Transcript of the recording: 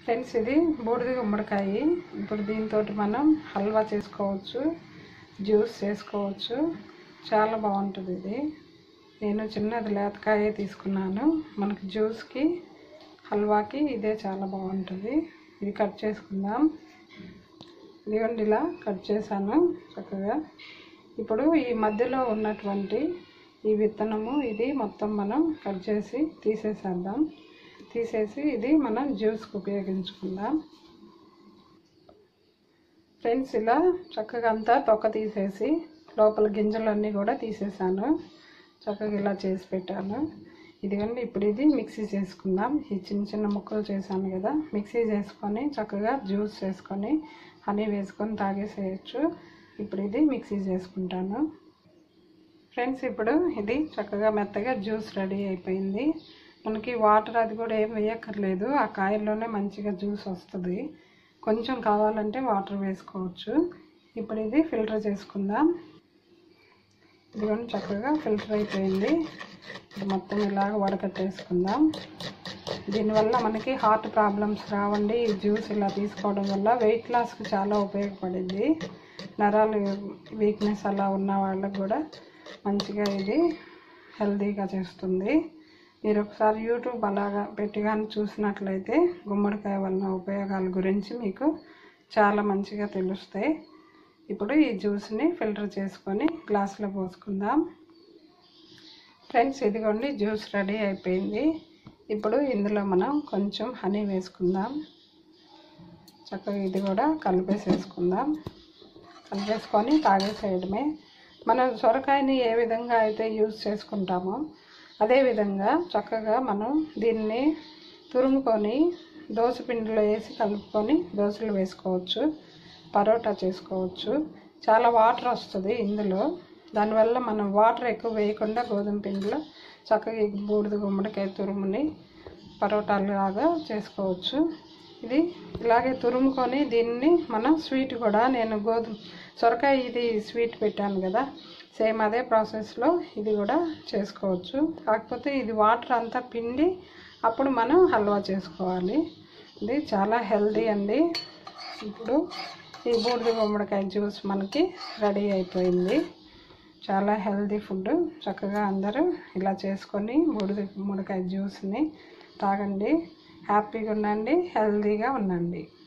friends ఇది బూడిద గుమ్మడికాయ ఇప్పుడు దీంతో మనం హల్వా చేసుకోవచ్చు జ్యూస్ చేసుకోవచ్చు చాలా బాగుంటుంది ఇది నేను చిన్నది లేతకాయ తీసుకున్నాను మనకి జ్యూస్కి హల్వాకి ఇదే చాలా బాగుంటుంది ఇది కట్ చేసుకుందాం ఇదిగోండి ఇలా కట్ చేశాను చక్కగా ఇప్పుడు ఈ మధ్యలో ఉన్నటువంటి ఈ విత్తనము ఇది మొత్తం మనం కట్ చేసి తీసేసేద్దాం తీసేసి ఇది మనం జ్యూస్కి ఉపయోగించుకుందాం ఫ్రెండ్స్ ఇలా చక్కగా అంతా తొక్క తీసేసి లోపల గింజలన్నీ కూడా తీసేసాను చక్కగా ఇలా చేసి పెట్టాను ఇదిగోండి ఇప్పుడు ఇది మిక్సీ చేసుకుందాం ఈ చిన్న చిన్న ముక్కలు చేశాను కదా మిక్సీ చేసుకొని చక్కగా జ్యూస్ చేసుకొని హనీ వేసుకొని తాగేసేయచ్చు ఇప్పుడు ఇది మిక్సీ చేసుకుంటాను ఫ్రెండ్స్ ఇప్పుడు ఇది చక్కగా మెత్తగా జ్యూస్ రెడీ అయిపోయింది మనకి వాటర్ అది కూడా ఏం వేయక్కర్లేదు ఆ కాయల్లోనే మంచిగా జ్యూస్ వస్తుంది కొంచెం కావాలంటే వాటర్ వేసుకోవచ్చు ఇప్పుడు ఇది ఫిల్టర్ చేసుకుందాం ఇదిగోండి చక్కగా ఫిల్టర్ అయిపోయింది ఇది మొత్తం ఇలాగ వడకట్టేసుకుందాం దీనివల్ల మనకి హార్ట్ ప్రాబ్లమ్స్ రావండి ఈ జ్యూస్ ఇలా తీసుకోవడం వల్ల వెయిట్ లాస్కి చాలా ఉపయోగపడింది నరాలు వీక్నెస్ అలా ఉన్న వాళ్ళకి కూడా మంచిగా ఇది హెల్తీగా చేస్తుంది మీరు ఒకసారి యూట్యూబ్ అలాగా పెట్టి కానీ చూసినట్లయితే గుమ్మడికాయ వలన ఉపయోగాల గురించి మీకు చాలా మంచిగా తెలుస్తాయి ఇప్పుడు ఈ జ్యూస్ని ఫిల్టర్ చేసుకొని గ్లాసులో పోసుకుందాం ఫ్రెండ్స్ ఇదిగోండి జ్యూస్ రెడీ అయిపోయింది ఇప్పుడు ఇందులో మనం కొంచెం హనీ వేసుకుందాం చక్కగా ఇది కూడా కలిపేసేసుకుందాం కలిపేసుకొని తాగేసేయడమే మనం సొరకాయని ఏ విధంగా అయితే యూజ్ చేసుకుంటామో అదేవిధంగా చక్కగా మనం దీన్ని తురుముకొని దోశ పిండిలో వేసి కలుపుకొని దోశలు వేసుకోవచ్చు పరోటా చేసుకోవచ్చు చాలా వాటర్ వస్తుంది ఇందులో దానివల్ల మనం వాటర్ ఎక్కువ వేయకుండా గోధుమ పిండిలో చక్కగా ఈ బూడిద గుమ్మడికాయ తురుముని పరోటాలు లాగా చేసుకోవచ్చు ఇది ఇలాగే తురుముకొని దీన్ని మనం స్వీట్ కూడా నేను గోధుమ సొరకాయ ఇది స్వీట్ పెట్టాను కదా సేమ్ అదే ప్రాసెస్లో ఇది కూడా చేసుకోవచ్చు కాకపోతే ఇది వాటర్ అంతా పిండి అప్పుడు మనం హల్వా చేసుకోవాలి ఇది చాలా హెల్దీ అండి ఇప్పుడు ఈ బూడిద గుమ్మడికాయ జ్యూస్ మనకి రెడీ అయిపోయింది చాలా హెల్దీ ఫుడ్ చక్కగా అందరూ ఇలా చేసుకొని బూడిద గుమ్మడికాయ జ్యూస్ని తాగండి హ్యాపీగా ఉండండి హెల్తీగా ఉండండి